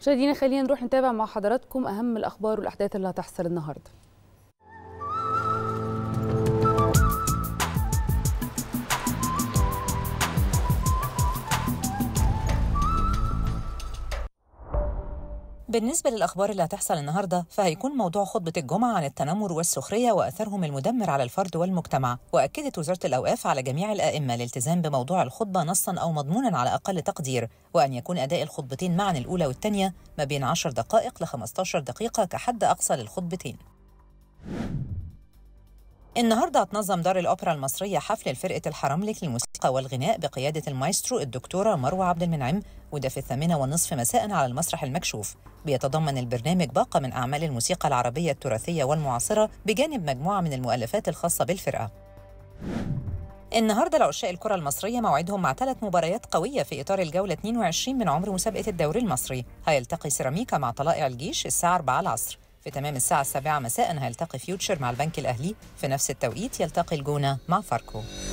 مشاهدينا خلينا نروح نتابع مع حضراتكم اهم الاخبار والاحداث اللي هتحصل النهارده بالنسبة للأخبار اللي هتحصل النهاردة فهيكون موضوع خطبة الجمعة عن التنمر والسخرية وأثرهم المدمر على الفرد والمجتمع وأكدت وزارة الأوقاف على جميع الآئمة الالتزام بموضوع الخطبة نصا أو مضمونا على أقل تقدير وأن يكون أداء الخطبتين معا الأولى والثانية ما بين 10 دقائق ل 15 دقيقة كحد أقصى للخطبتين النهارده هتنظم دار الاوبرا المصريه حفل لفرقه الحرملك للموسيقى والغناء بقياده المايسترو الدكتوره مروه عبد المنعم وده في الثامنه والنصف مساء على المسرح المكشوف بيتضمن البرنامج باقه من اعمال الموسيقى العربيه التراثيه والمعاصره بجانب مجموعه من المؤلفات الخاصه بالفرقه النهارده لعشاق الكره المصريه موعدهم مع ثلاث مباريات قويه في اطار الجوله 22 من عمر مسابقه الدوري المصري هيلتقي سيراميكا مع طلائع الجيش الساعه 4 العصر في تمام الساعة السابعة مساء هيلتقي فيوتشر مع البنك الأهلي في نفس التوقيت يلتقي الجونة مع فاركو